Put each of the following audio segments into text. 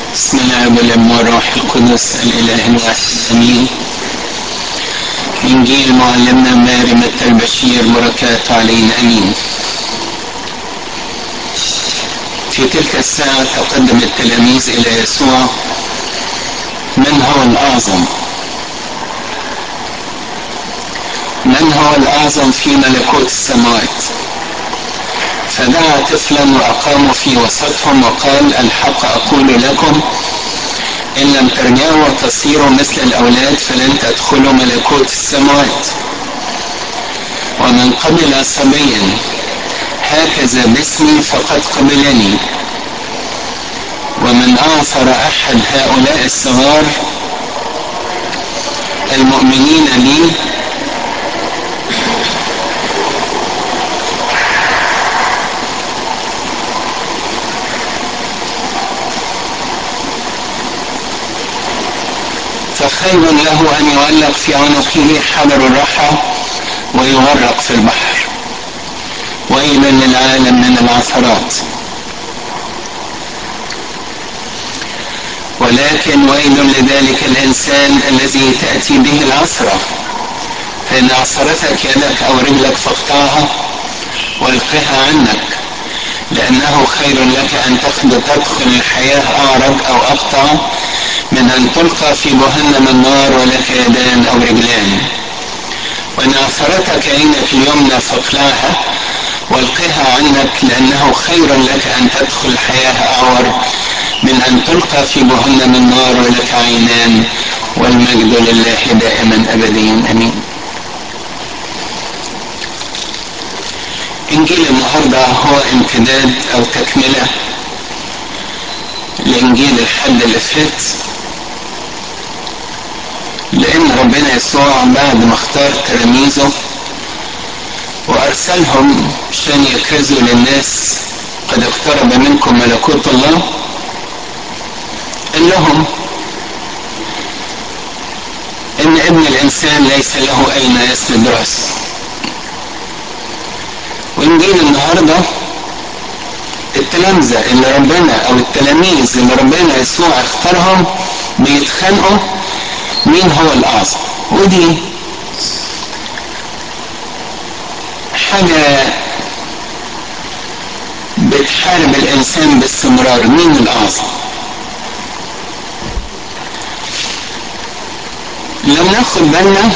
بسم الله والابن والروح القدس الاله الواحد امين انجيل معلمنا ماري البشير بركاته علينا امين في تلك الساعة تقدم التلاميذ إلى يسوع من هو الأعظم من هو الأعظم في ملكوت السماوات فدعا طفلا وأقاموا في وسطهم وقال الحق أقول لكم إن لم ترجعوا وتصيروا مثل الأولاد فلن تدخلوا ملكوت السماوات ومن قبل صبيا هكذا باسمي فقد قبلني ومن أعثر أحد هؤلاء الصغار المؤمنين بي فخير له أن يعلق في عنقه حجر الرحى ويغرق في البحر ويل للعالم من العثرات ولكن ويل لذلك الإنسان الذي تأتي به العثرة فإن عثرتك يدك أو رجلك فاقطعها والقها عنك لأنه خير لك أن تدخل الحياة أعرج أو أقطع من أن تلقى في جهنم النار ولك يدان أو رجلان وإن عثرتك عينك اليمنى فاقلعها والقها عنك لأنه خير لك أن تدخل الحياة أعور من أن تلقى في جهنم النار ولك عينان والمجد لله دائما أبديا أمين إنجيل النهاردة هو امتداد أو تكملة لإنجيل الحد اللي فات لأن ربنا يسوع بعد ما اختار تلاميذه وأرسلهم عشان يكرزوا للناس قد اقترب منكم ملكوت الله قال لهم إن ابن الإنسان ليس له أين يسند رأسه وإنجيل النهارده التلامذة اللي ربنا أو التلاميذ اللي ربنا يسوع اختارهم بيتخانقوا مين هو الأعظم ودي حاجة بتحارب الإنسان باستمرار مين الأعظم لو ناخد بالنا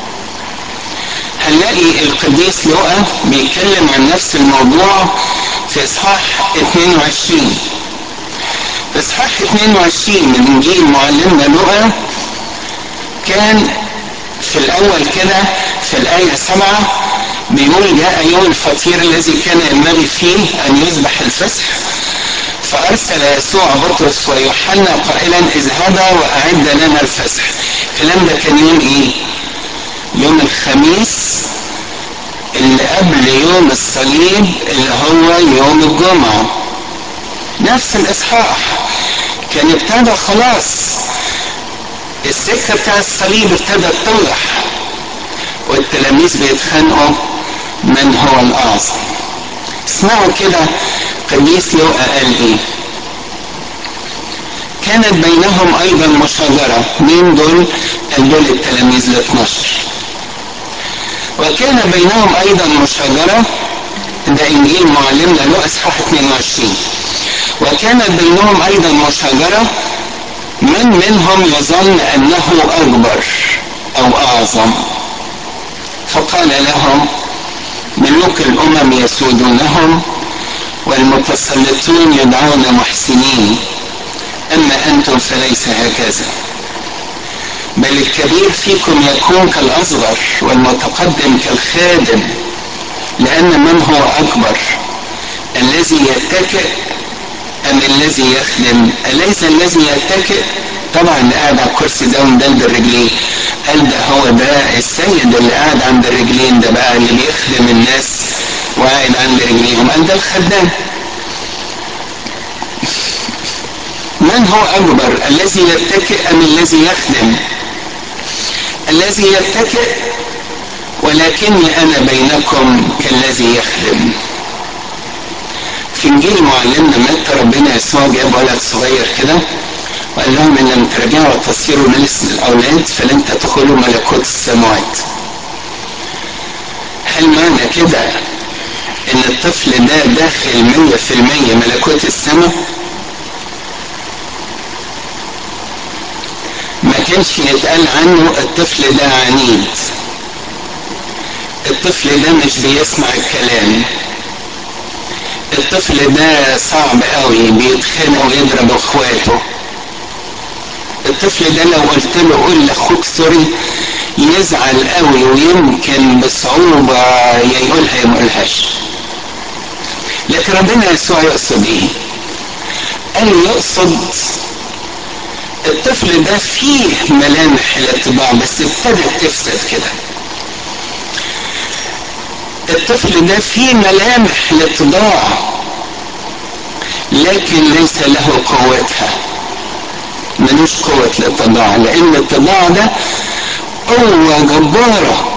هنلاقي القديس لوقا بيتكلم عن نفس الموضوع في اصحاح 22 في اصحاح 22 من انجيل معلمنا لوقا كان في الاول كده في الايه سبعة بيقول جاء يوم الفطير الذي كان ينبغي فيه ان يذبح الفسح فارسل يسوع بطرس ويوحنا قائلا اذهبا واعد لنا الفسح الكلام ده كان يوم ايه يوم الخميس اللي قبل يوم الصليب اللي هو يوم الجمعة نفس الإصحاح كان ابتدى خلاص السكة بتاع الصليب ابتدت توضح والتلاميذ بيتخانقوا من هو الأعظم اسمعوا كده قديس لوقا قال ايه كانت بينهم ايضا مشاجره مين دول قال دول التلاميذ ال 12 وكان بينهم ايضا مشاجره ده انجيل معلمنا له اصحاح 22 وكانت بينهم ايضا مشاجره من منهم يظن انه اكبر او اعظم فقال لهم ملوك الامم يسودونهم والمتسلطون يدعون محسنين اما انتم فليس هكذا بل الكبير فيكم يكون كالاصغر والمتقدم كالخادم لان من هو اكبر الذي يتكئ ام الذي يخدم اليس الذي يتكئ طبعا اللي قاعد على الكرسي ده ومدلدل رجليه قال ده هو ده السيد اللي قاعد عند الرجلين ده بقى اللي بيخدم الناس وقاعد عند رجليهم قال ده الخدام من هو أكبر الذي يتكئ أم الذي يخدم الذي يتكئ ولكني أنا بينكم كالذي يخدم في انجيل معلمنا متى ربنا يسوع جاب ولد صغير كده وقال لهم ان لم ترجعوا وتصيروا مثل الاولاد فلن تدخلوا ملكوت السماوات هل معنى كده ان الطفل ده داخل مية في المية ملكوت السماء ما كانش يتقال عنه الطفل ده عنيد الطفل ده مش بيسمع الكلام الطفل ده صعب قوي بيتخانق ويضرب اخواته الطفل ده لو قلت له قول لاخوك سوري يزعل قوي ويمكن بصعوبة يا يقولها يا يقولهاش لكن ربنا يسوع يقصد ايه قال يقصد الطفل ده فيه ملامح الاتباع بس ابتدت تفسد كده الطفل ده فيه ملامح الاتباع لكن ليس له قوتها ملوش قوة الاتباع لأن الاتباع ده قوة جبارة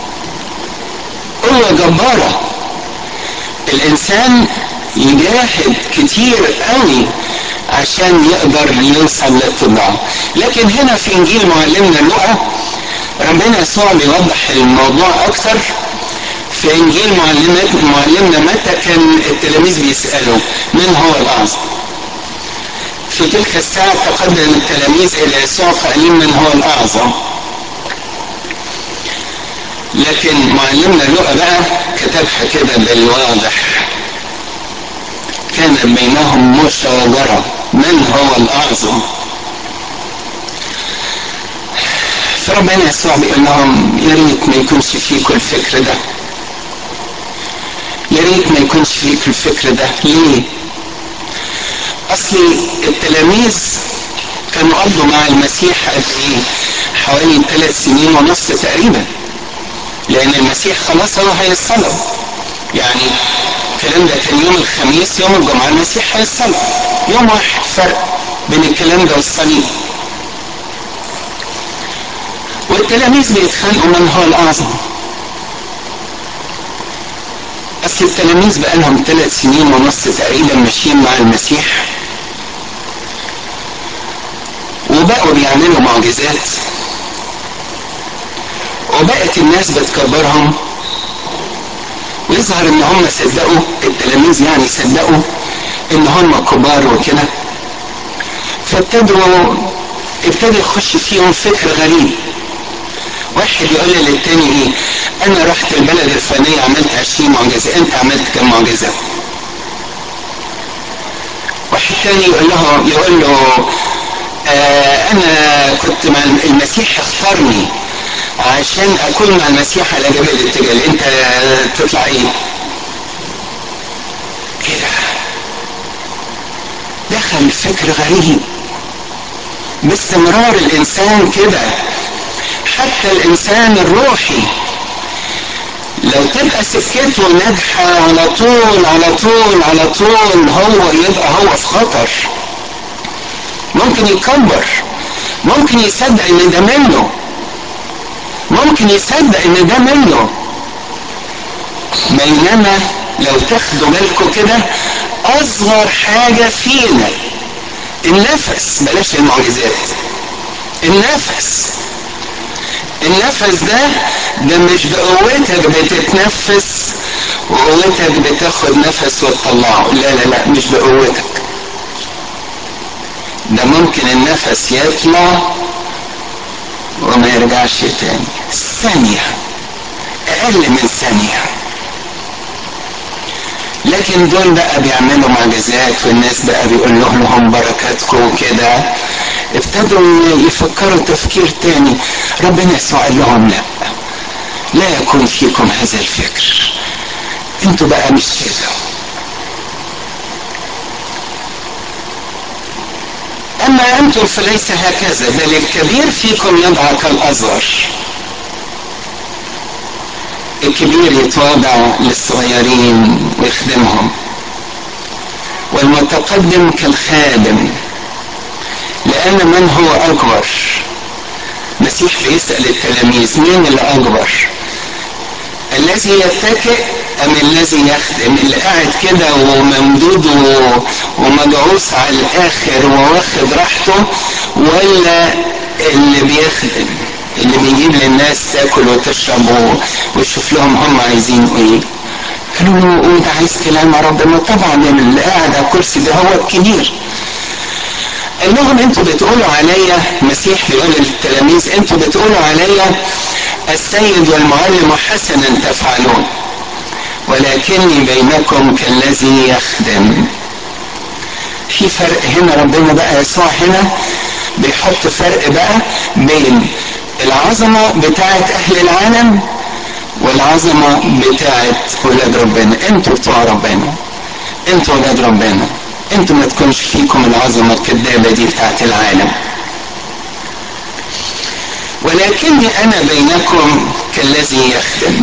قوة جبارة الإنسان يجاهد كتير قوي عشان يقدر يوصل للاتباع لكن هنا في إنجيل معلمنا لوقا ربنا يسوع بيوضح الموضوع أكتر في إنجيل معلمنا متى كان التلاميذ بيسألوا من هو الأعظم في تلك الساعة تقدم التلاميذ إلى يسوع فقالوا من هو الأعظم لكن معلمنا لوقا بقى كتبها كده بالواضح كانت بينهم مشاجرة من هو الأعظم فربنا يسوع بيقول لهم يا ريت ما يكونش فيكم الفكر ده يا ريت ما يكونش فيك الفكر ده ليه اصل التلاميذ كانوا قضوا مع المسيح قد ايه حوالي ثلاث سنين ونص تقريبا لان المسيح خلاص هو هيتصلب يعني الكلام ده كان يوم الخميس يوم الجمعه المسيح هيتصلب يوم واحد فرق بين الكلام ده والصليب والتلاميذ بيتخانقوا من هو الاعظم اصل التلاميذ بقى لهم ثلاث سنين ونص تقريبا ماشيين مع المسيح وبقوا بيعملوا معجزات وبقت الناس بتكبرهم ويظهر ان هم صدقوا التلاميذ يعني صدقوا ان هم كبار وكده فابتدوا ابتدى يخش فيهم فكر غريب واحد يقول للتاني ايه انا رحت البلد الفلانيه عملت 20 معجزه انت عملت كم معجزه واحد تاني يقول له يقول له آه انا كنت مع المسيح اختارني عشان اكون مع المسيح على جبل التجل انت تطلع ايه ايه ده دخل فكر غريب باستمرار الانسان كده حتى الانسان الروحي لو تبقى سكته ناجحة على طول على طول على طول هو يبقى هو في خطر ممكن يكبر ممكن يصدق ان ده منه ممكن يصدق ان ده منه بينما لو تاخدوا بالكم كده اصغر حاجة فينا النفس بلاش المعجزات النفس النفس ده ده مش بقوتك بتتنفس وقوتك بتاخد نفس وتطلعه لا لا لا مش بقوتك ده ممكن النفس يطلع وما يرجعش تاني ثانية أقل من ثانية لكن دول بقى بيعملوا معجزات والناس بقى بيقول لهم بركاتكم وكده ابتدوا يفكروا تفكير تاني ربنا يسوع قال لهم لا لا يكون فيكم هذا الفكر انتوا بقى مش كده اما انتم فليس هكذا بل الكبير فيكم يدعى كالاصغر الكبير يتواضع للصغيرين ويخدمهم والمتقدم كالخادم لأن من هو أكبر مسيح بيسأل التلاميذ مين اللي أكبر الذي يتكئ أم الذي يخدم اللي قاعد كده وممدود ومجعوس على الآخر وواخد راحته ولا اللي بيخدم اللي بيجيب للناس تاكل وتشرب ويشوف لهم هم عايزين ايه قالوا له وانت عايز كلام يا رب طبعا اللي قاعد على الكرسي ده هو الكبير قال لهم انتوا بتقولوا عليا مسيح بيقول للتلاميذ انتوا بتقولوا عليا السيد والمعلم حسنا تفعلون ولكني بينكم كالذي يخدم في فرق هنا ربنا بقى يسوع هنا بيحط فرق بقى بين العظمة بتاعت أهل العالم والعظمة بتاعت ولاد ربنا انتوا بتوع ربنا انتوا ولاد ربنا انتوا ما تكونش فيكم العظمة الكذابة دي بتاعت العالم ولكني أنا بينكم كالذي يخدم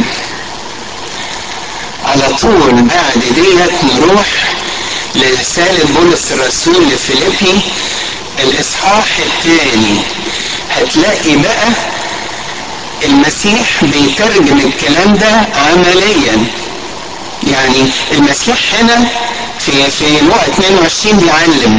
على طول بعد ديت نروح لرسالة بولس الرسول لفيليبي الإصحاح الثاني هتلاقي بقى المسيح بيترجم الكلام ده عمليا يعني المسيح هنا في في لوقا 22 بيعلم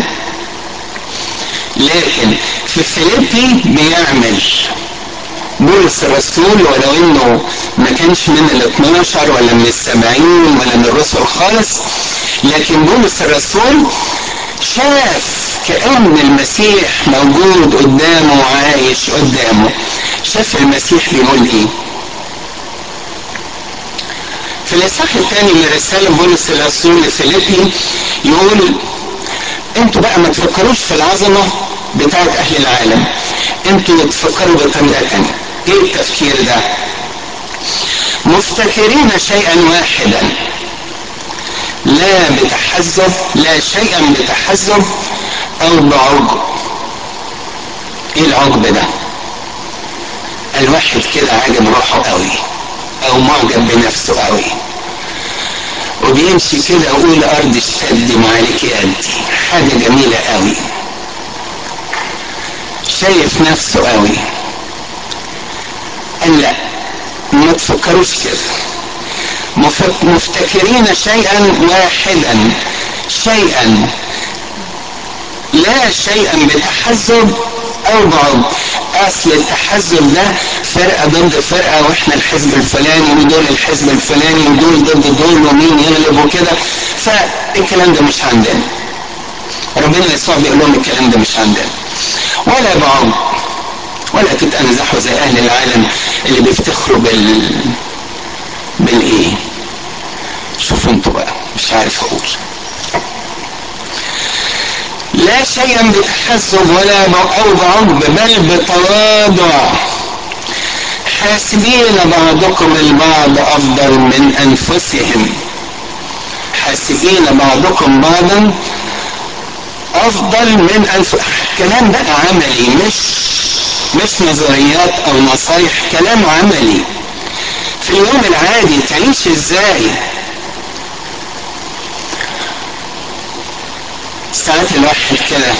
لكن في فيليبي بيعمل بولس الرسول ولو انه ما كانش من ال 12 ولا من السبعين ولا من الرسل خالص لكن بولس الرسول شاف كأن المسيح موجود قدامه وعايش قدامه شاف المسيح بيقول ايه في الاصحاح الثاني من رسالة بولس الرسول لفيليبي يقول انتوا بقى ما تفكروش في العظمة بتاعت اهل العالم انتوا تفكروا بطريقة تانية ايه التفكير ده مفتكرين شيئا واحدا لا بتحزب لا شيئا بتحزب او بعجب ايه العجب ده الواحد كده عاجب روحه قوي او معجب بنفسه قوي وبيمشي كده يقول ارض اشتد معالك قدي حاجة جميلة قوي شايف نفسه قوي قال لا ما تفكروش كده مفتكرين شيئا واحدا شيئا لا شيئا بتحزب او بعض اصل التحزب ده فرقه ضد فرقه واحنا الحزب الفلاني ودول الحزب الفلاني ودول ضد دول ومين يغلب وكده فالكلام ده مش عندنا ربنا يسوع بيقول لهم الكلام ده مش عندنا ولا بعض ولا تتنزحوا زي اهل العالم اللي بيفتخروا بال بالايه شوفوا انتوا بقى مش عارف اقول لا شيئا بتحزب ولا او بعجب بل بتواضع حاسبين بعضكم البعض افضل من انفسهم حاسبين بعضكم بعضا افضل من انف كلام بقى عملي مش مش نظريات او نصايح كلام عملي في اليوم العادي تعيش ازاي ساعات الواحد كده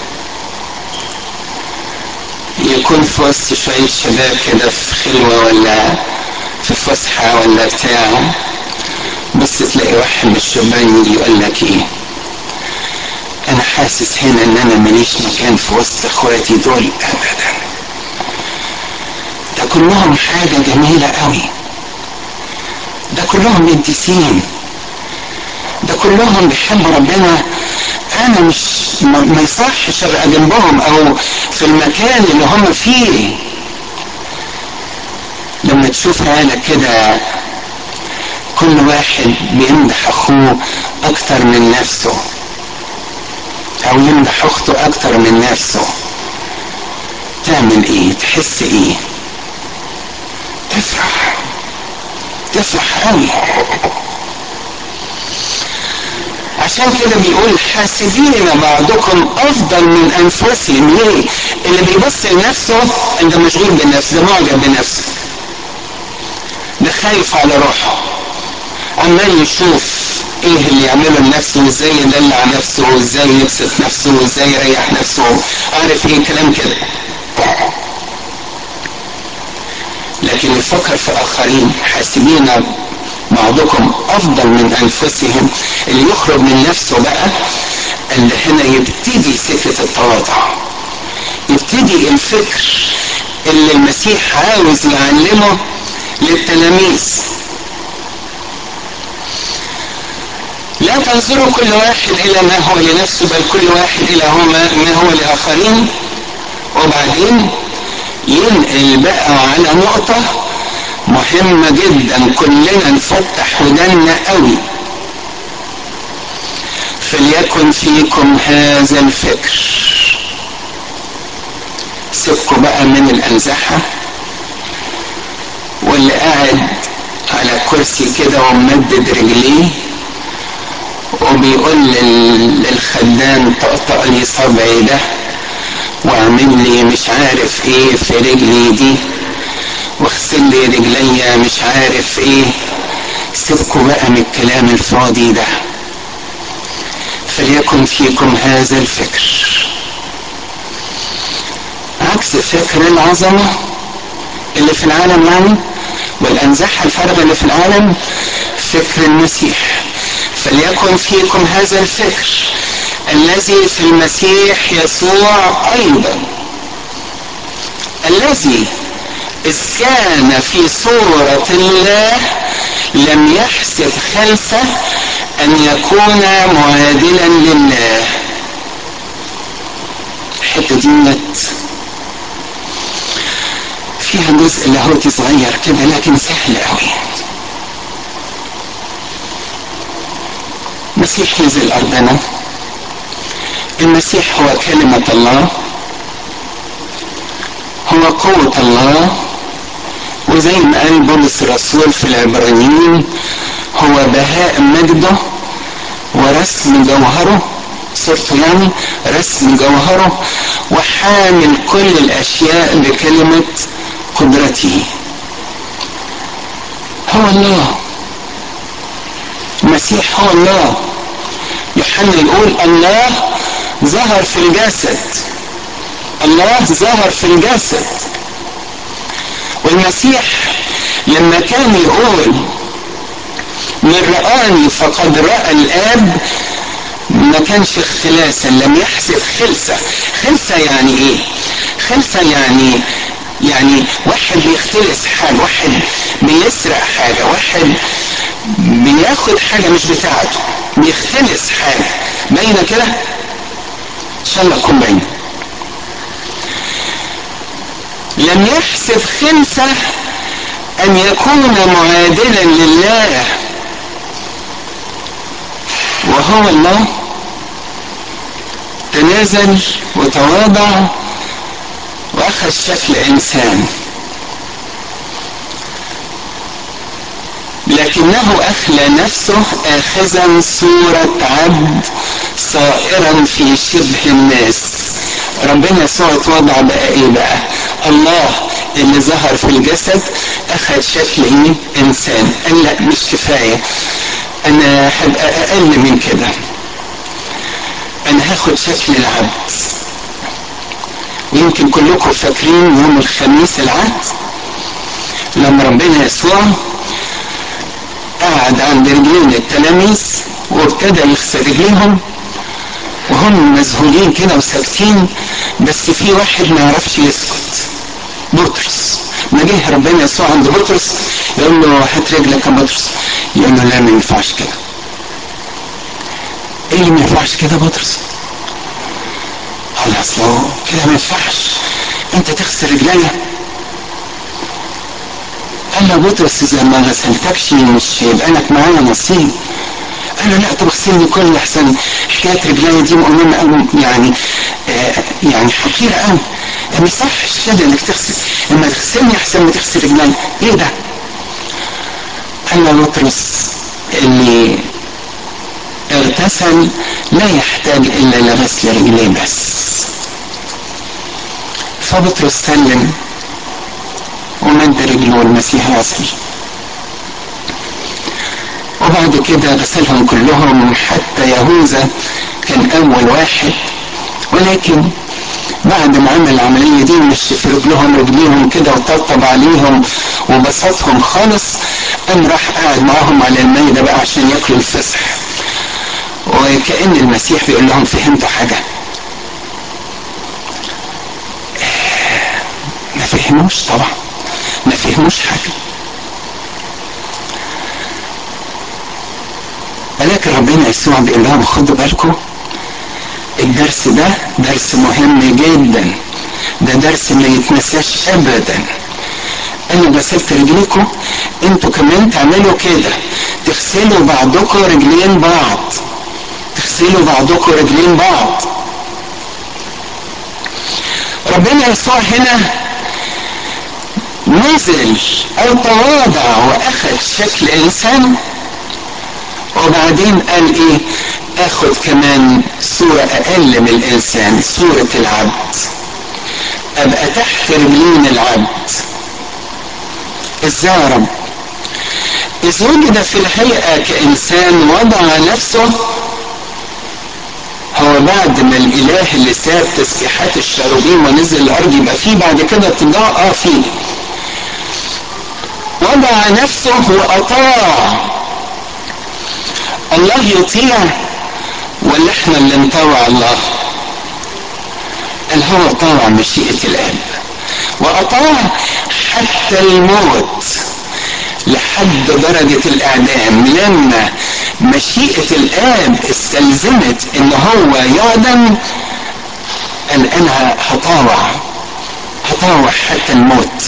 يكون في وسط شوية شباب كده في خلوة ولا في فسحة ولا بتاع بس تلاقي واحد من الشبان يجي يقول لك ايه انا حاسس هنا ان انا ماليش مكان في وسط اخواتي دول ابدا ده كلهم حاجة جميلة قوي ده كلهم قديسين ده كلهم بيحبوا ربنا انا مش ما يصحش ابقى جنبهم او في المكان اللي هم فيه لما تشوف عيالك كده كل واحد بيمدح اخوه اكتر من نفسه او يمدح اخته اكتر من نفسه تعمل ايه تحس ايه تفرح تفرح قوي عشان كده بيقول حاسبين بعضكم افضل من انفسهم ليه اللي بيبص لنفسه ده مشغول بنفسه ده معجب بنفسه ده خايف على روحه عمال يشوف ايه اللي يعمله لنفسه وازاي يدلع نفسه وازاي يبسط نفسه وازاي يريح نفسه عارف ايه كلام كده لكن يفكر في اخرين حاسبين بعضكم افضل من انفسهم اللي يخرج من نفسه بقى اللي هنا يبتدي سكة التواضع يبتدي الفكر اللي المسيح عاوز يعلمه للتلاميذ لا تنظروا كل واحد الى ما هو لنفسه بل كل واحد الى هو ما هو لاخرين وبعدين ينقل بقى على نقطة مهمة جدا كلنا نفتح ودنا قوي فليكن فيكم هذا الفكر سيبكوا بقى من الأنزحة واللي قاعد على كرسي كده وممدد رجليه وبيقول للخدام طقطق لي صبعي ده واعمل لي مش عارف ايه في رجلي دي واغسل لي رجليا مش عارف ايه سيبكوا بقى من الكلام الفاضي ده فليكن فيكم هذا الفكر عكس فكر العظمة اللي في العالم يعني والأنزاحة الفارغة اللي في العالم فكر المسيح فليكن فيكم هذا الفكر الذي في المسيح يسوع أيضا الذي إذ كان في صورة الله لم يحسب خلفه أن يكون معادلا لله الحتة ديت فيها جزء لاهوتي صغير كده لكن سهل قوي المسيح نزل أرضنا المسيح هو كلمة الله هو قوة الله وزي ما قال بولس الرسول في العبرانيين هو بهاء مجده ورسم جوهره صرته يعني رسم جوهره وحامل كل الأشياء بكلمة قدرته هو الله المسيح هو الله يوحنا يقول الله ظهر في الجسد الله ظهر في الجسد والمسيح لما كان يقول من رآني فقد رأى الآب ما كانش اختلاسا لم يحسب خلسة خلسة يعني ايه خلسة يعني يعني واحد بيختلس حاجة واحد بيسرق حاجة واحد بياخد حاجة مش بتاعته بيختلس حاجة باينة كده ان شاء الله تكون باينة لم يحسب خلسة ان يكون معادلا لله وهو الله تنازل وتواضع واخذ شكل انسان لكنه اخلى نفسه اخذا صورة عبد صائرا في شبه الناس ربنا يسوع اتوضع بقى ايه بقى الله اللي ظهر في الجسد اخذ شكل ايه انسان قال لا مش كفاية انا هبقى اقل من كده انا هاخد شكل العبد ويمكن كلكم فاكرين يوم الخميس العهد لما ربنا يسوع قعد عند رجلين التلاميذ وابتدى يغسل رجليهم وهم مذهولين كده وساكتين بس في واحد ما يعرفش يسكت بطرس ما جه ربنا يسوع عند بطرس يقول له هات رجلك يا بطرس يقول له لا ما ينفعش كده ايه اللي ما ينفعش كده يا بطرس خلاص لو كده ما ينفعش انت تغسل رجليا قال له بطرس اذا ما غسلتكش مش هيبقى لك معايا نصيب قال له لا طب اغسلني كل احسن حكايه رجليا دي مؤمنه قوي يعني آه يعني حقيره قوي ما يصحش كده انك تغسل اما تغسلني احسن ما تغسل رجليا ايه ده؟ قال له بطرس اللي اغتسل لا يحتاج الا لغسل رجليه بس فبطرس سلم ومد رجله والمسيح غسل وبعد كده غسلهم كلهم حتى يهوذا كان اول واحد ولكن بعد ما عمل العملية دي مش في رجلهم رجليهم كده وطبطب عليهم وبسطهم خالص قام راح قاعد معاهم على المائدة بقى عشان ياكلوا الفصح وكأن المسيح بيقول لهم فهمتوا حاجة ما فهموش طبعا ما فهموش حاجة ولكن ربنا يسوع بيقول لهم خدوا بالكم الدرس ده درس مهم جدا ده درس ما يتنساش ابدا انا غسلت رجليكم انتوا كمان تعملوا كده تغسلوا بعضكم رجلين بعض تغسلوا بعضكم رجلين بعض ربنا يسوع هنا نزل او تواضع واخذ شكل انسان وبعدين قال ايه اخد كمان صورة اقل من الانسان صورة العبد ابقى تحت رجلين العبد ازاي يا رب اذ وجد في الهيئة كانسان وضع نفسه هو بعد ما الاله اللي ساب تسبيحات الشاروبيم ونزل الارض يبقى فيه بعد كده اتجاه اه فيه وضع نفسه واطاع الله يطيع ولا احنا اللي نطوع الله قال هو طاوع مشيئة الاب واطاع حتى الموت لحد درجة الاعدام لما مشيئة الاب استلزمت ان هو يعدم قال انا هطاوع هطاوع حتى الموت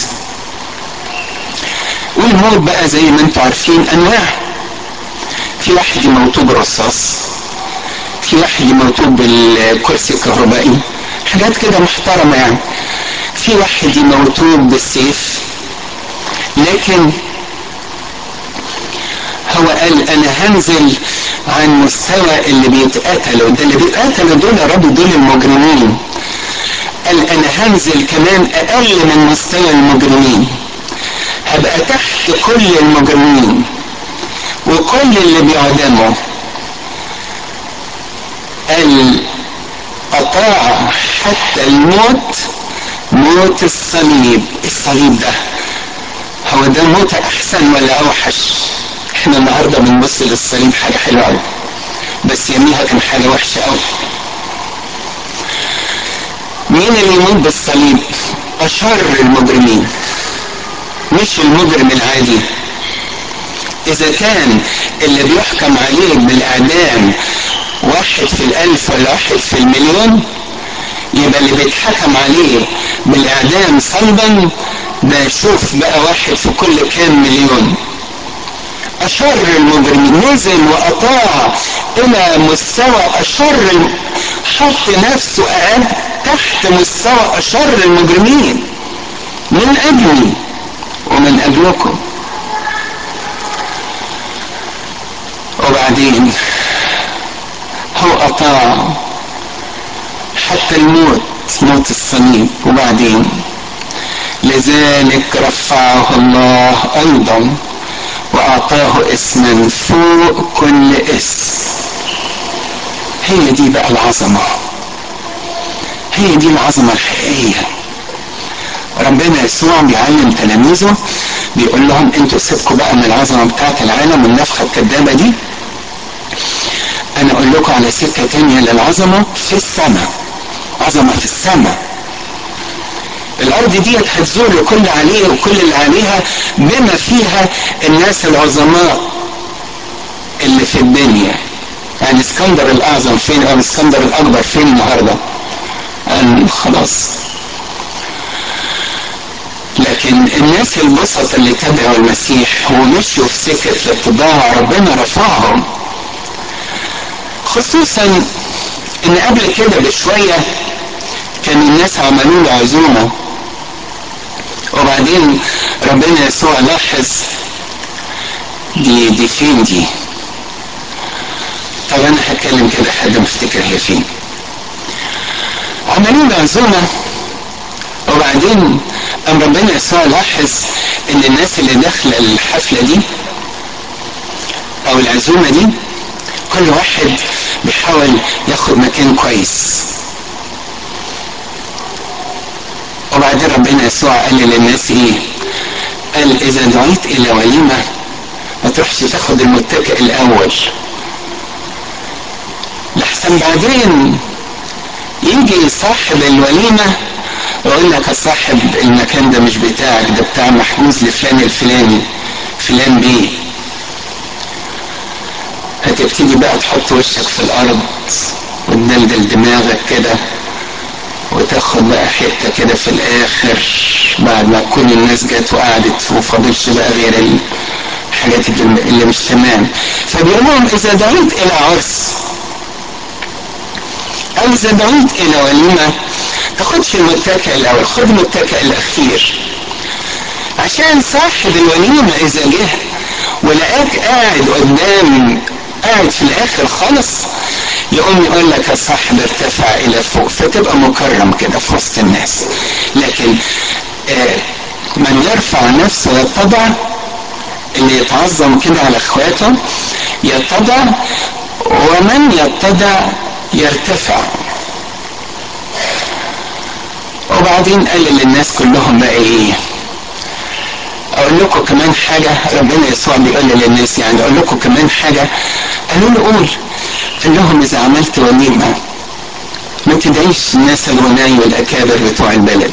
والموت بقى زي ما انتم عارفين انواع في واحد يموتوه بالرصاص في واحد يموتوه بالكرسي الكهربائي حاجات كده محترمة يعني في واحد يموتوه بالسيف لكن هو قال انا هنزل عن مستوى اللي بيتقتلوا ده اللي بيتقتلوا دول يا رب دول المجرمين قال انا هنزل كمان اقل من مستوى المجرمين هبقى تحت كل المجرمين وكل اللي بيعدموا قال أطاع حتى الموت موت الصليب الصليب ده هو ده موت أحسن ولا أوحش احنا النهاردة بنبص للصليب حاجة حلوة أوي بس يوميها كان حاجة وحشة أوي مين اللي يموت بالصليب أشر المجرمين مش المجرم العادي إذا كان اللي بيحكم عليه بالإعدام واحد في الألف ولا واحد في المليون يبقى اللي بيتحكم عليه بالإعدام صلبا ده شوف بقى واحد في كل كام مليون أشر المجرمين نزل وأطاع إلى مستوى أشر حط نفسه أقل تحت مستوى أشر المجرمين من أجلي ومن أجلكم وبعدين هو أطاع حتى الموت موت الصليب وبعدين لذلك رفعه الله أيضا وأعطاه اسما فوق كل اسم هي دي بقى العظمة هي دي العظمة الحقيقية ربنا يسوع بيعلم تلاميذه بيقول لهم انتوا سيبكوا بقى من العظمة بتاعت العالم والنفخة الكدابة دي انا اقول لكم على سكة تانية للعظمة في السماء عظمة في السماء الارض ديت هتزول وكل عليه وكل اللي عليها بما فيها الناس العظماء اللي في الدنيا يعني اسكندر الاعظم فين او اسكندر الاكبر فين النهارده قال خلاص لكن الناس البسط اللي تبعوا المسيح ومشوا في سكة الاتباع ربنا رفعهم خصوصا ان قبل كده بشوية كان الناس عملوا له عزومة وبعدين ربنا يسوع لاحظ دي دي فين دي طب انا هتكلم كده لحد ما افتكر هي فين عملوا له عزومة وبعدين قام ربنا يسوع لاحظ ان الناس اللي داخله الحفله دي او العزومه دي كل واحد بيحاول ياخد مكان كويس وبعدين ربنا يسوع قال للناس ايه قال اذا دعيت الى وليمه تروحش تاخد المتكئ الاول لحسن بعدين يجي صاحب الوليمة يقول لك صاحب المكان ده مش بتاعك ده بتاع محجوز لفلان الفلاني فلان بيه هتبتدي بقى تحط وشك في الارض وتدلدل دماغك كده وتاخد بقى حته كده في الاخر بعد ما تكون الناس جت وقعدت وفاضلش بقى غير الحاجات اللي مش تمام فبيقول لهم اذا دعيت الى عرس او اذا دعيت الى وليمه تاخدش المتكئ الاول خد المتكئ الاخير عشان صاحب الوليمه اذا جه ولقاك قاعد قدام قاعد في الاخر خالص يقوم يقول لك يا صاحب ارتفع الى فوق فتبقى مكرم كده في وسط الناس لكن آه من يرفع نفسه يتضع اللي يتعظم كده على اخواته يتضع ومن يتضع يرتفع وبعدين قال للناس كلهم بقى ايه اقول لكم كمان حاجة ربنا يسوع بيقول للناس يعني اقول لكم كمان حاجة قالوا له قول قال لهم اذا عملت وليمة ما تدعيش الناس الغناي والاكابر بتوع البلد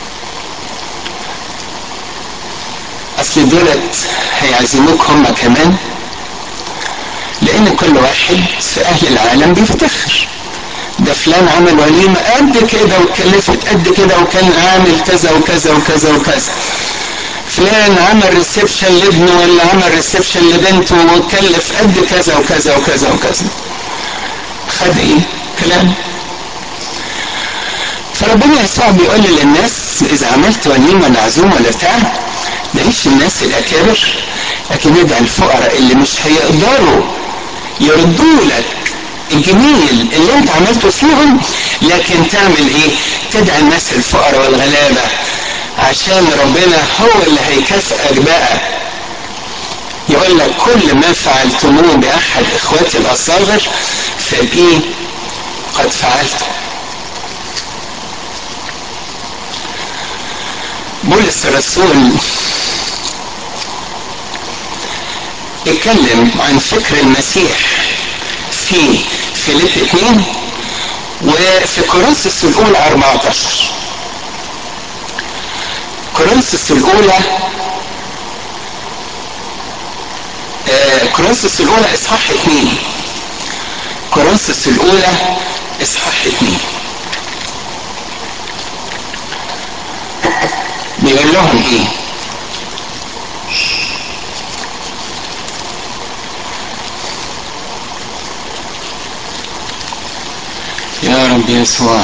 اصل دولت هيعزموك هم كمان لان كل واحد في اهل العالم بيفتخر ده فلان عمل وليمة قد كده وكلفت قد كده وكان عامل كذا وكذا وكذا وكذا فلان عمل ريسبشن لابنه ولا عمل ريسبشن لبنته وكلف قد كذا وكذا وكذا وكذا خد ايه كلام فربنا يسوع بيقول للناس اذا عملت وليمه ولا عزومه ولا بتاع ماليش الناس الاكابر لكن ادعي الفقراء اللي مش هيقدروا يردوا لك الجميل اللي انت عملته فيهم لكن تعمل ايه تدعي الناس الفقراء والغلابه عشان ربنا هو اللي هيكافئك بقى يقول لك كل ما فعلتموه باحد اخواتي الاصاغر فبيه قد فعلته بولس الرسول اتكلم عن فكر المسيح في فيليب 2 وفي كورنثوس الاولى 14 كورنثوس الاولى آه كورنثوس الاولى اصحاح 2 كورنثوس الاولى اصحاح 2 بيقول لهم ايه يا رب يسوع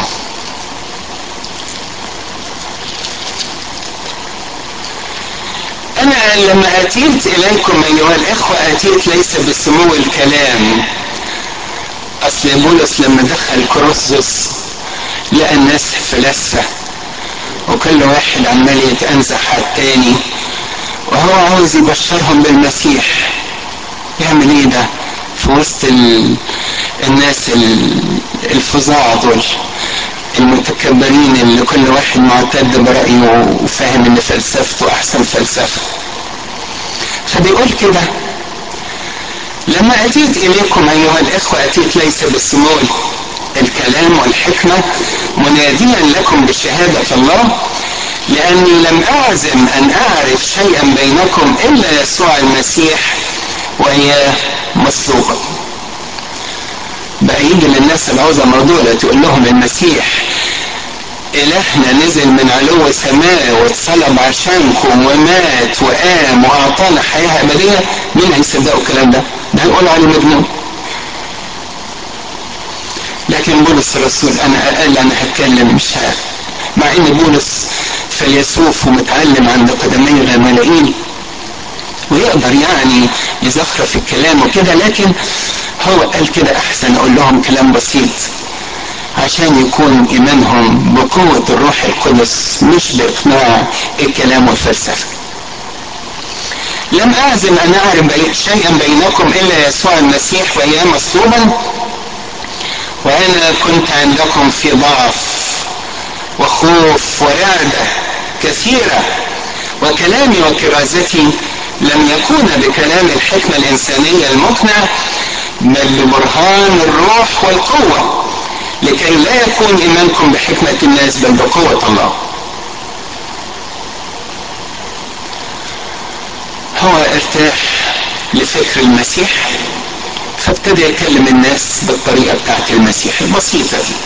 أنا لما أتيت إليكم أيها الإخوة أتيت ليس بسمو الكلام أصل بولس لما دخل كورنثوس لقى الناس فلاسفة وكل واحد عمال يتأنزح على التاني وهو عاوز يبشرهم بالمسيح يعمل ايه ده في وسط ال... الناس الفظاع دول المتكبرين اللي كل واحد معتد برأيه وفاهم ان فلسفته احسن فلسفة فبيقول كده لما اتيت اليكم ايها الاخوة اتيت ليس بالسمو الكلام والحكمة مناديا لكم بشهادة الله لأني لم أعزم أن أعرف شيئا بينكم إلا يسوع المسيح وإياه مصلوبا بقى يجي للناس العظماء دول تقول لهم المسيح إلهنا نزل من علو سماء واتصلب عشانكم ومات وقام وأعطانا حياة أبدية مين هيصدقوا الكلام ده؟ ده هيقولوا عليه مجنون لكن بولس الرسول انا قال انا هتكلم مش ها. مع ان بولس فيلسوف ومتعلم عند قدمي غمالائيل ويقدر يعني يزخرف الكلام وكده لكن هو قال كده احسن اقول لهم كلام بسيط عشان يكون ايمانهم بقوة الروح القدس مش باقناع الكلام والفلسفة لم اعزم ان اعرف شيئا بينكم الا يسوع المسيح واياه مصلوبا وانا كنت عندكم في ضعف وخوف ورعدة كثيرة وكلامي وكرازتي لم يكون بكلام الحكمة الإنسانية المقنع بل ببرهان الروح والقوة لكي لا يكون إيمانكم بحكمة الناس بل بقوة الله هو ارتاح لفكر المسيح فابتدى يكلم الناس بالطريقة بتاعت المسيح البسيطة دي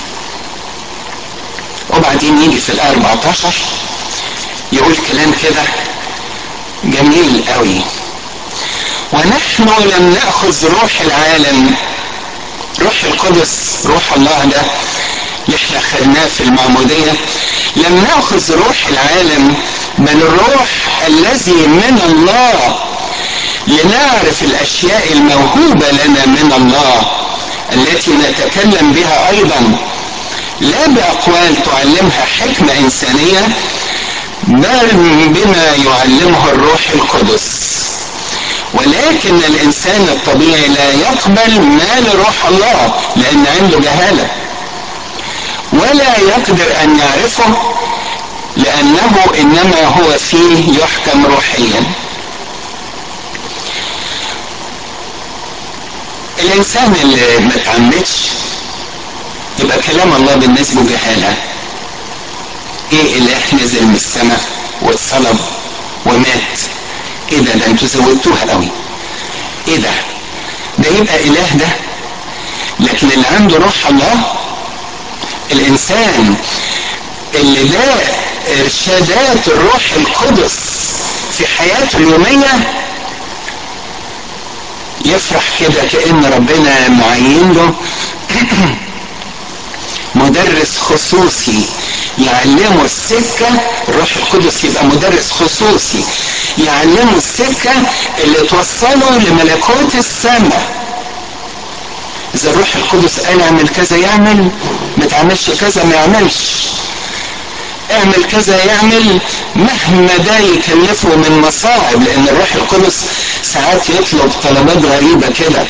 وبعدين يجي في الآية 14 يقول كلام كده جميل قوي ونحن لم نأخذ روح العالم روح القدس روح الله ده اللي احنا خدناه في المعمودية لم نأخذ روح العالم بل الروح الذي من الله لنعرف الأشياء الموهوبة لنا من الله التي نتكلم بها أيضا لا بأقوال تعلمها حكمة إنسانية بل بما يعلمه الروح القدس ولكن الإنسان الطبيعي لا يقبل ما لروح الله لأن عنده جهالة ولا يقدر أن يعرفه لأنه إنما هو فيه يحكم روحيا الإنسان اللي ما تعمدش يبقى كلام الله بالنسبة جهالة ايه اله نزل من السماء واتصلب ومات ايه ده ده انتوا زودتوها قوي ايه ده ده يبقى اله ده لكن اللي عنده روح الله الانسان اللي ده ارشادات الروح القدس في حياته اليوميه يفرح كده كأن ربنا معين له مدرس خصوصي يعلمه السكة الروح القدس يبقى مدرس خصوصي يعلمه السكة اللي توصله لملكوت السماء إذا الروح القدس قال اعمل كذا يعمل ما تعملش كذا ما يعملش اعمل كذا يعمل مهما ده يكلفه من مصاعب لان الروح القدس ساعات يطلب طلبات غريبه كده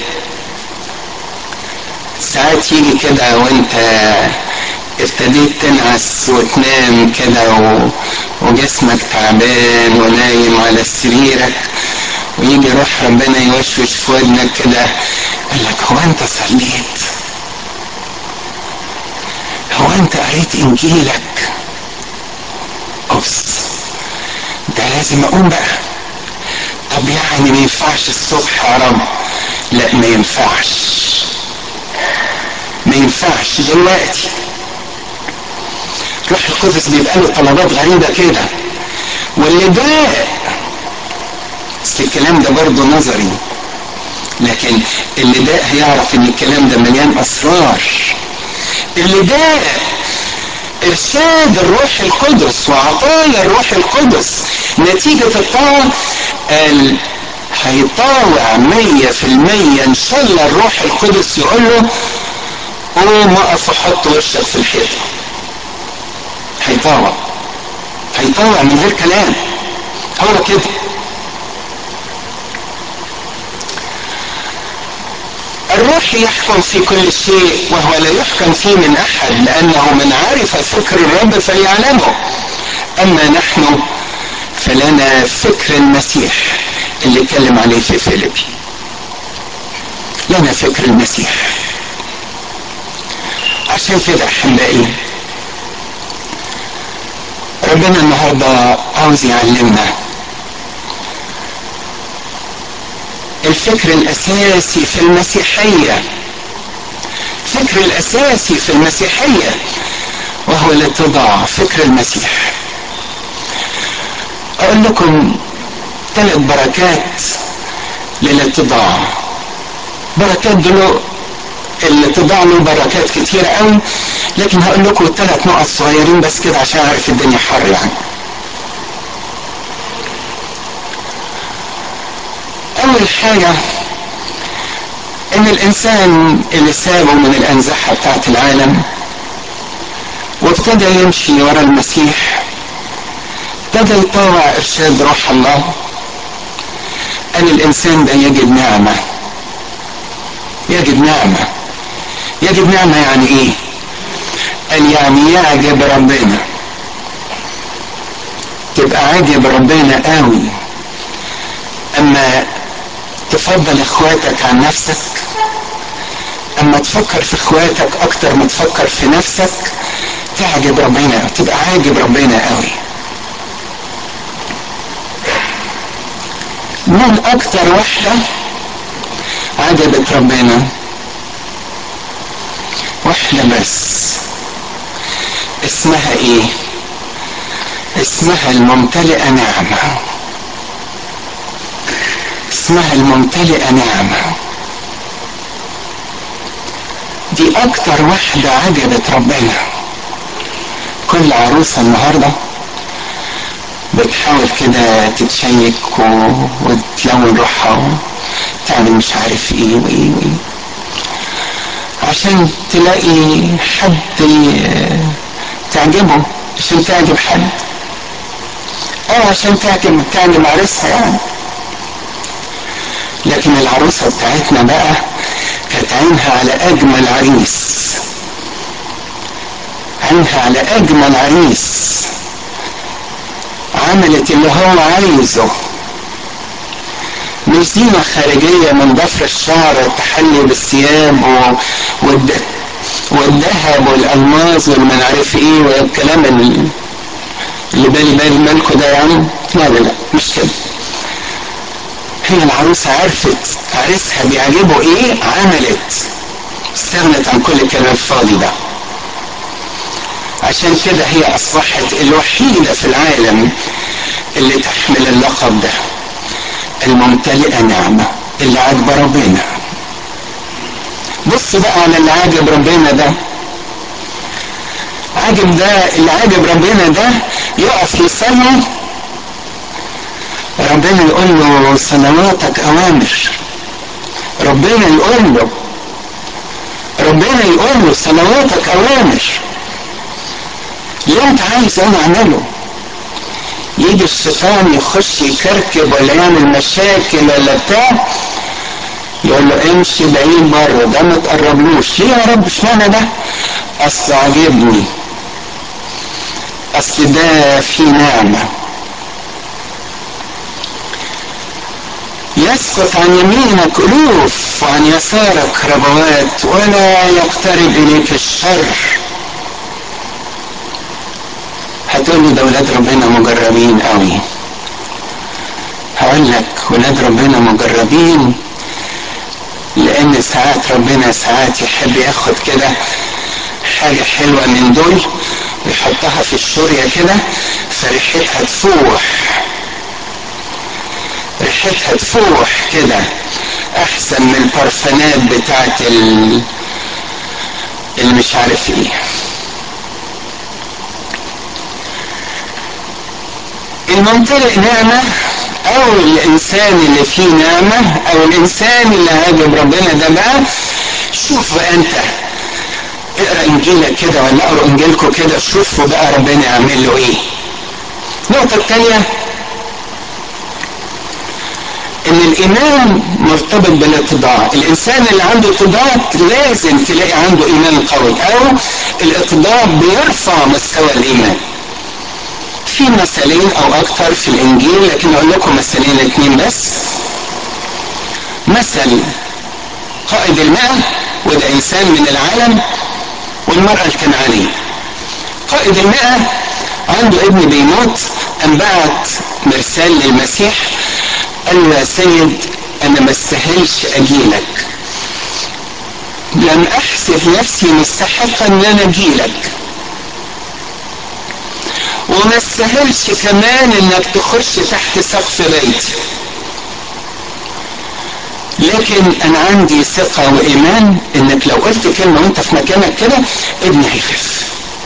ساعات يجي كده وانت ابتديت تنعس وتنام كده و... وجسمك تعبان ونايم على سريرك ويجي روح ربنا يوشوش في ودنك كده قال لك هو انت صليت هو انت قريت انجيلك اوبس ده لازم اقوم بقى طب يعني ما ينفعش الصبح يا رب لا ما ينفعش ما ينفعش دلوقتي روح القدس بيبقى له طلبات غريبه كده واللي ده اصل الكلام ده برضه نظري لكن اللي ده هيعرف ان الكلام ده مليان اسرار اللي ده ارشاد الروح القدس وعطايا الروح القدس نتيجة الطاعة قال هيطاوع مية في المية ان شاء الله الروح القدس يقول له قوم اقف وحط وشك في الحيطة هيطاوع هيطاوع من غير كلام هو كده الروح يحكم في كل شيء وهو لا يحكم فيه من احد لانه من عرف فكر الرب فليعلمه اما نحن فلنا فكر المسيح اللي اتكلم عليه في فيليبي لنا فكر المسيح عشان كده احبائي ربنا النهارده عاوز يعلمنا الفكر الاساسي في المسيحيه الفكر الاساسي في المسيحيه وهو الاتضاع فكر المسيح اقول لكم ثلاث بركات للاتضاع بركات دول الاتضاع له بركات كتيرة قوي لكن هقول لكم ثلاث نقط صغيرين بس كده عشان اعرف الدنيا حر يعني اول حاجة ان الانسان اللي سابه من الانزحة بتاعت العالم وابتدى يمشي ورا المسيح ابتدى يطاوع ارشاد روح الله ان الانسان ده يجد نعمة يجد نعمة يجد نعمة يعني ايه قال يعني يعجب ربنا تبقى عاجب ربنا قوي اما تفضل اخواتك عن نفسك اما تفكر في اخواتك اكتر ما تفكر في نفسك تعجب ربنا تبقى عاجب ربنا قوي مين اكتر واحدة عجبت ربنا واحدة بس اسمها ايه اسمها الممتلئة نعمة اسمها الممتلئة نعمة دي اكتر واحدة عجبت ربنا كل عروسة النهاردة بتحاول كده تتشيك و... وتلون روحها وتعمل مش عارف ايه وايه وايه عشان تلاقي حد تعجبه عشان تعجب حد اه عشان تعجب تعجب عريسها يعني لكن العروسة بتاعتنا بقى كانت عينها على أجمل عريس عينها على أجمل عريس عملت اللي هو عايزه مش زينة خارجية من ضفر الشعر والتحلي بالثياب و... والد... والذهب والألماس والمن عارف ايه والكلام اللي, اللي بالي بالي مالكوا ده يعني لا لا لا مش كده هي العروسة عرفت عريسها بيعجبه ايه عملت استغنت عن كل الكلام الفاضي ده عشان كده هي اصبحت الوحيدة في العالم اللي تحمل اللقب ده الممتلئة نعمة اللي عاجبة ربنا بص بقى على اللي عاجب ربنا ده عاجب ده اللي عاجب ربنا ده يقف يصلي ربنا يقول له صلواتك اوامر ربنا يقول له ربنا يقول له صلواتك اوامر اللي انت عايز انا اعمله يجي الشيطان يخش يكركب ولا يعمل مشاكل ولا بتاع يقول له امشي بعيد بره ده ما تقربلوش ليه يا رب اشمعنى ده اصل عاجبني اصل ده في نعمه يسقط عن يمينك ألوف وعن يسارك ربوات ولا يقترب إليك الشر هتقول لي ده ولاد ربنا مجربين قوي هقول لك ولاد ربنا مجربين لان ساعات ربنا ساعات يحب ياخد كده حاجة حلوة من دول ويحطها في الشورية كده فريحتها تفوح ريحتها تفوح كده احسن من البرفانات بتاعت ال... اللي مش عارف ايه الممتلئ نعمة او الانسان اللي فيه نعمة او الانسان اللي عاجب ربنا ده بقى شوف بقى انت اقرا انجيلك كده ولا اقرا انجيلكم كده شوفوا بقى ربنا يعمل له ايه النقطة الثانية ان الايمان مرتبط بالاتضاع الانسان اللي عنده اتضاع لازم تلاقي عنده ايمان قوي او الاتضاع بيرفع مستوى الايمان في مثلين او اكثر في الانجيل لكن اقول لكم مثلين اثنين بس مثل قائد المئة وده انسان من العالم والمرأة الكنعانية قائد المئة عنده ابن بيموت ام بعت مرسال للمسيح قال له يا سيد انا ما استاهلش اجيلك لم احسب نفسي مستحقا ان انا اجيلك وما استاهلش كمان انك تخش تحت سقف بيتي لكن انا عندي ثقة وايمان انك لو قلت كلمة وانت في مكانك كده ابني هيخف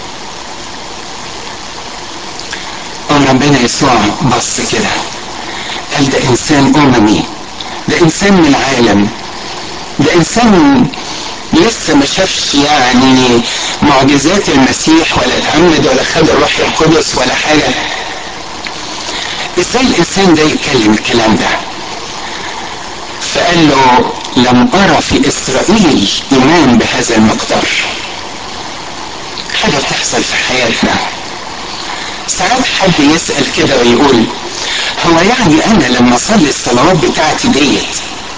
قام ربنا يسوع بص كده قال ده انسان اممي ده انسان من العالم ده انسان لسه ما شافش يعني معجزات المسيح ولا اتعمد ولا خد الروح القدس ولا حاجة ازاي الانسان ده يتكلم الكلام ده فقال له لم ارى في اسرائيل ايمان بهذا المقدار حاجة بتحصل في حياتنا ساعات حد يسأل كده ويقول هو يعني انا لما اصلي الصلوات بتاعتي ديت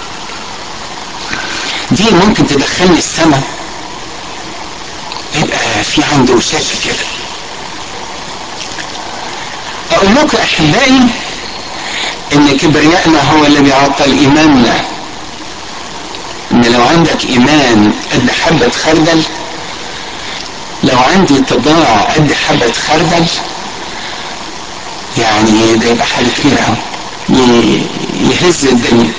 دي ممكن تدخلني السماء يبقى في عنده وشاشه كده اقول لكم احبائي ان كبريائنا هو اللي بيعطل ايماننا ان لو عندك ايمان قد حبة خردل لو عندي طباع قد حبة خردل يعني ده يبقى حاجة كبيرة يهز الدنيا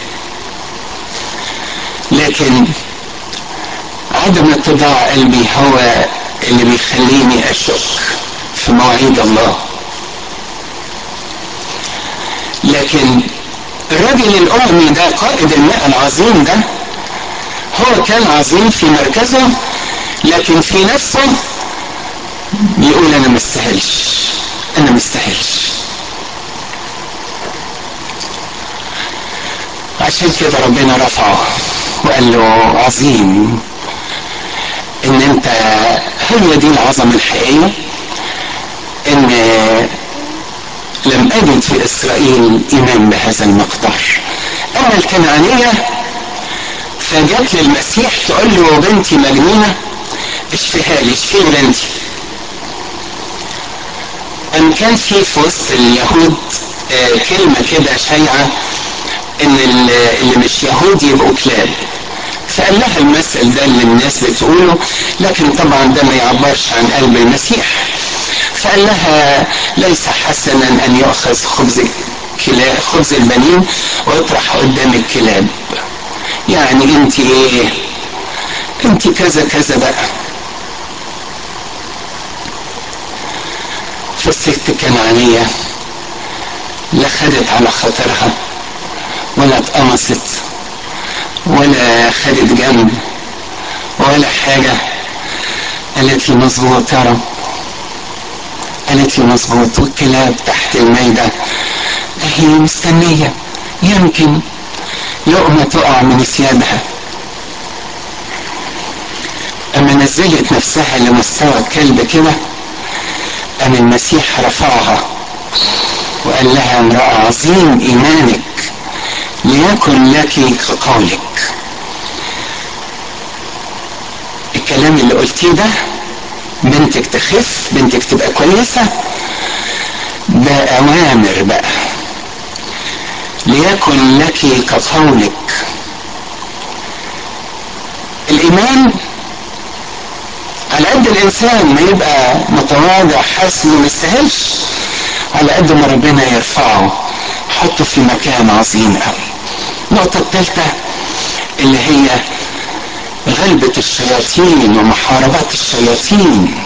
لكن عدم اتضاع قلبي هو اللي بيخليني اشك في مواعيد الله لكن الراجل الأممي ده قائد الماء العظيم ده هو كان عظيم في مركزه لكن في نفسه بيقول أنا مستاهلش أنا مستاهلش عشان كده ربنا رفعه وقال له عظيم ان انت هي دي العظمه الحقيقيه ان لم أجد في إسرائيل إيمان بهذا المقدار أما الكنعانية فجت للمسيح تقول له بنتي مجنونة اشفيها لي اشفي بنتي أم كان في في وسط اليهود آه كلمة كده شايعة إن اللي مش يهود يبقوا كلاب فقال لها المثل ده اللي الناس بتقوله لكن طبعا ده ما يعبرش عن قلب المسيح فقال لها ليس حسنا ان يؤخذ خبز كلاب خبز البنين ويطرح قدام الكلاب يعني انت ايه انت كذا كذا بقى فالست كنعانية لا خدت على خاطرها ولا اتقمصت ولا خدت جنب ولا حاجة قالت لي مظبوط يا رب قالت لي مظبوط والكلاب تحت الميدة هي مستنية يمكن لقمة تقع من ثيابها أما نزلت نفسها لمستوى الكلب كده أم المسيح رفعها وقال لها امرأة عظيم إيمانك ليكن لك كقولك الكلام اللي قلتيه ده بنتك تخف بنتك تبقى كويسة ده أوامر بقى ليكن لك كقولك الإيمان على قد الإنسان ما يبقى متواضع حاسس إنه ما يستاهلش على قد ما ربنا يرفعه حطه في مكان عظيم قوي النقطة الثالثة اللي هي غلبة الشياطين ومحاربات الشياطين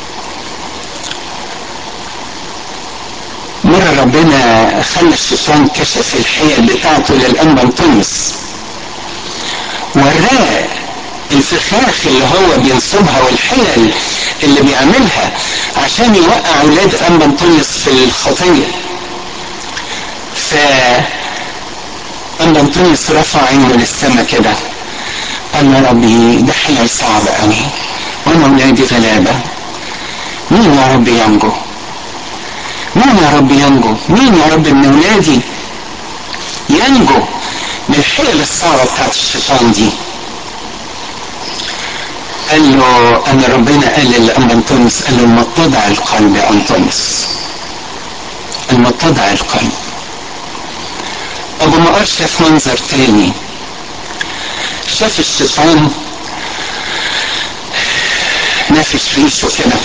مرة ربنا خلى الشيطان كشف الحيل بتاعته للأنبا انطونيوس وراه الفخاخ اللي هو بينصبها والحيل اللي بيعملها عشان يوقع ولاد أنبا انطونيوس في الخطية ف أنبا انطونيوس رفع عينه للسما كده قال يا ربي ده حيل صعب قوي وانا ولادي غلابه مين يا رب ينجو مين يا رب ينجو مين يا رب من ولادي ينجو من الحيل الصعبه بتاعت الشيطان دي قال له انا ربنا قال لأم انطونيوس قال له المتضع القلب يا انطونيوس المتضع القلب ابو مقار شاف منظر تاني شاف الشيطان نافش ريشه كده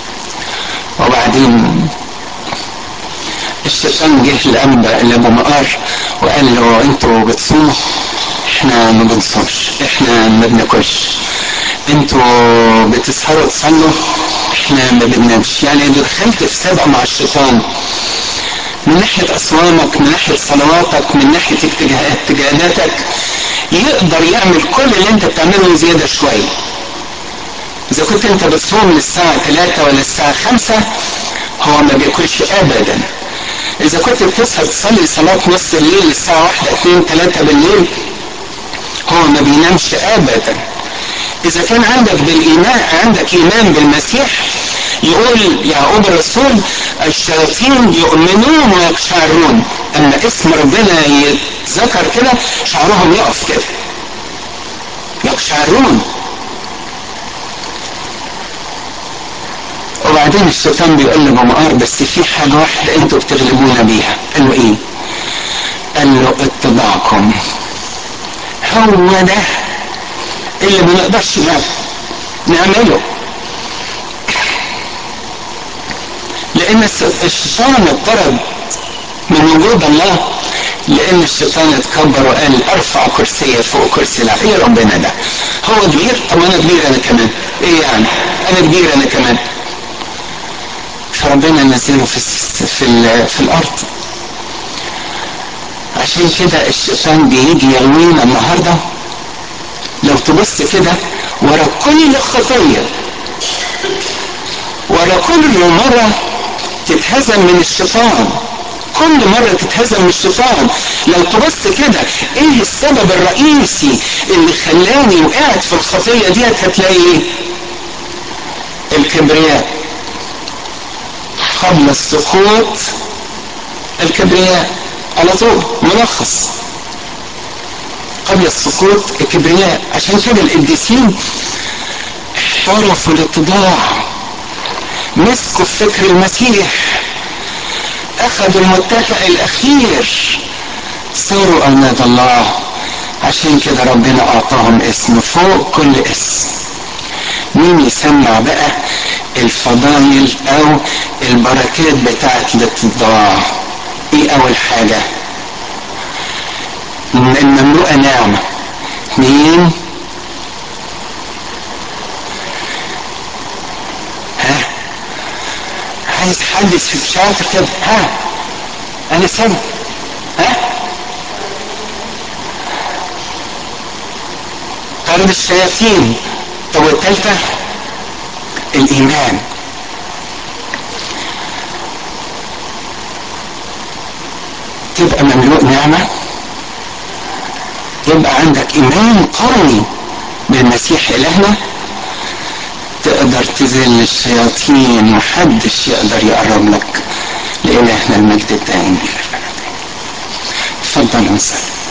وبعدين الشيطان جه لأنبا لأبو مقار وقال له انتوا بتصوموا احنا ما بنصومش احنا ما بناكلش انتوا بتسهروا تصلوا احنا ما بننامش يعني دخلت في سبق مع الشيطان من ناحية أصوامك من ناحية صلواتك من ناحية اتجاهاتك يقدر يعمل كل اللي انت بتعمله زيادة شوية إذا كنت انت بتصوم للساعة 3 ولا الساعة 5 هو ما بياكلش أبدا إذا كنت بتصحى تصلي صلاة نص الليل الساعة 1 2 3 بالليل هو ما بينامش أبدا إذا كان عندك بالإيمان عندك إيمان بالمسيح يقول يعقوب الرسول الشياطين يؤمنون ويقشعرون اما اسم ربنا يتذكر كده شعرهم يقف كده يقشعرون وبعدين الشيطان بيقول لابو مقار بس في حاجه واحده انتوا بتغلبونا بيها قال له ايه قال له اتباعكم هو ده اللي ما نقدرش نعمله لان الشيطان اضطرب من وجود الله لان الشيطان اتكبر وقال ارفع كرسي فوق كرسي لا ايه ربنا ده هو كبير طب انا كبير انا كمان ايه يعني انا كبير انا كمان فربنا نزله في في ال في الارض عشان كده الشيطان بيجي يغوينا النهارده لو تبص كده ورا كل خطيه ورا كل مره تتهزم من الشيطان كل مرة تتهزم من الشيطان لو تبص كده ايه السبب الرئيسي اللي خلاني وقعت في الخطية ديت هتلاقي ايه الكبرياء قبل السقوط الكبرياء على طول ملخص قبل السقوط الكبرياء عشان كده القديسين احترفوا الاتضاع مسكوا في فكر المسيح اخذوا المتكئ الاخير صاروا اولاد الله عشان كده ربنا اعطاهم اسم فوق كل اسم مين يسمع بقى الفضائل او البركات بتاعت الاتضاع ايه اول حاجة المملوءة نعمة اثنين ها عايز حد شاطر كده ها انا سامع ها طرد الشياطين طب والتالتة الإيمان تبقى مملوء نعمة يبقى عندك إيمان قوي بالمسيح إلهنا تقدر تذل الشياطين محدش يقدر يقرب لك لإلهنا المجد الدائم إلى الأبد. تفضل نصلي